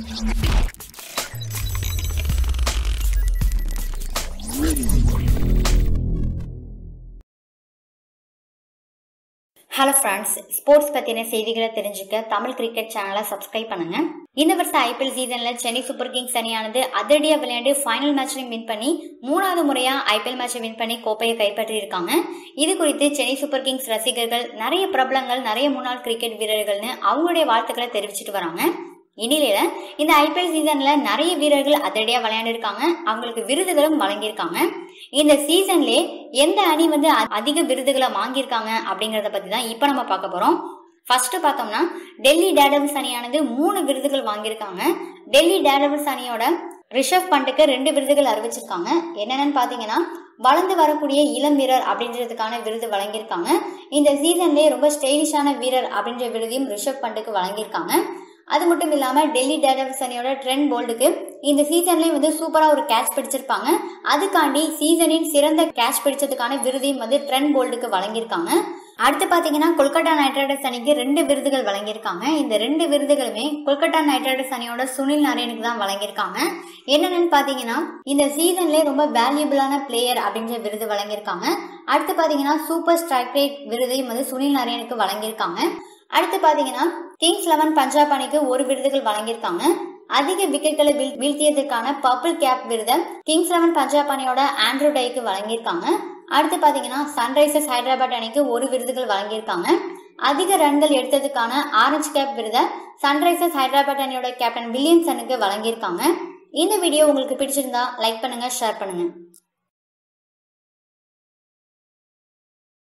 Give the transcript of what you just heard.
hello friends sports பற்றின செய்திகளை தெரிஞ்சுக்க தமிழ் கிரிக்கெட் சேனலை சப்ஸ்கிரைப் பண்ணுங்க இந்த வருஷம் ஐபிஎல் சீசன்ல சென்னை சூப்பர் கிங்ஸ் அணியானது அதிரடியா விளையாண்டு ஃபைனல் மேட்ச்லையும் வின் பண்ணி மூணாவது முறையா ஐபிஎல் மேட்சை வின் பண்ணி கோப்பையை கைப்பற்றி இருக்காங்க இது குறித்து சென்னை சூப்பர் கிங்ஸ் ரசிகர்கள் நிறைய பிரபலங்கள் நிறைய முன்னாள் கிரிக்கெட் வீரர்கள்னு அவங்களுடைய வாழ்த்துக்களை தெரிவிச்சிட்டு வராங்க இந்நிலையில இந்த ஐபிஎல் சீசன்ல நிறைய வீரர்கள் அதிரடியா விளையாண்டிருக்காங்க அவங்களுக்கு விருதுகளும் வழங்கியிருக்காங்க இந்த சீசன்லே எந்த அணி வந்து அ- அதிக விருதுகளை வாங்கியிருக்காங்க அப்படிங்கறத பத்தி தான் இப்போ நம்ம பார்க்க போறோம் ஃபர்ஸ்ட் பார்த்தோம்னா டெல்லி டேடபிள்ஸ் அணியானது மூணு விருதுகள் வாங்கியிருக்காங்க டெல்லி டேடபிள்ஸ் அணியோட ரிஷப் பண்ட்டுக்கு ரெண்டு விருதுகள் அறிவிச்சிருக்காங்க என்னென்னு பாத்தீங்கன்னா வளர்ந்து வரக்கூடிய இளம் வீரர் அப்படின்றதுக்கான விருது வழங்கியிருக்காங்க இந்த சீசன்லேயே ரொம்ப ஸ்டைலிஷான வீரர் அப்படின்ற விருதையும் ரிஷப் பண்ட்டுக்கு வழங்கியிருக்காங்க அது மட்டும் இல்லாம டெல்லி டேடபிள்ஸ் அணியோட ட்ரெண்ட் போல்டுக்கு இந்த சீசன்லயே வந்து சூப்பரா ஒரு கேட்ச் பிடிச்சிருப்பாங்க அதுக்காண்டி சீசனின் சிறந்த கேட்ச் பிடிச்சதுக்கான விருதையும் வந்து ட்ரெண்ட் போல்டுக்கு வழங்கியிருக்காங்க அடுத்து பாத்தீங்கன்னா கொல்கத்தா நைட் ரைடர்ஸ் அணிக்கு ரெண்டு விருதுகள் வழங்கியிருக்காங்க இந்த ரெண்டு விருதுகளுமே கொல்கத்தா நைட் ரைடர்ஸ் அணியோட சுனில் நரேனுக்கு தான் வழங்கியிருக்காங்க என்னென்னு பாத்தீங்கன்னா இந்த சீசன்லயே ரொம்ப வேல்யூபிளான பிளேயர் அப்படின்ற விருது வழங்கியிருக்காங்க அடுத்து பாத்தீங்கன்னா சூப்பர் ஸ்ட்ரைக் ரேட் விருதையும் வந்து சுனில் நரேனுக்கு வழங்கியிருக்காங்க அடுத்து பாத்தீங்கன்னா கிங்ஸ் லெவன் பஞ்சாப் அணிக்கு ஒரு விருதுகள் வழங்கியிருக்காங்க அதிக விக்கெட்களை வீழ்- வீழ்த்தியதற்கான பர்பிள் கேப் விருதை கிங்ஸ் லெவன் பஞ்சாப் அணியோட ஆண்ட்ரூ டைக்கு வழங்கியிருக்காங்க அடுத்து பாத்தீங்கன்னா சன்ரைசர்ஸ் ஹைதராபாத் அணிக்கு ஒரு விருதுகள் வழங்கியிருக்காங்க அதிக ரன்கள் எடுத்ததுக்கான ஆரஞ்சு கேப் விருதை சன்ரைசர்ஸ் ஹைதராபாத் அணியோட கேப்டன் வில்லியம்சனுக்கு வழங்கியிருக்காங்க இந்த வீடியோ உங்களுக்கு பிடிச்சிருந்தா லைக் பண்ணுங்க ஷேர் பண்ணுங்க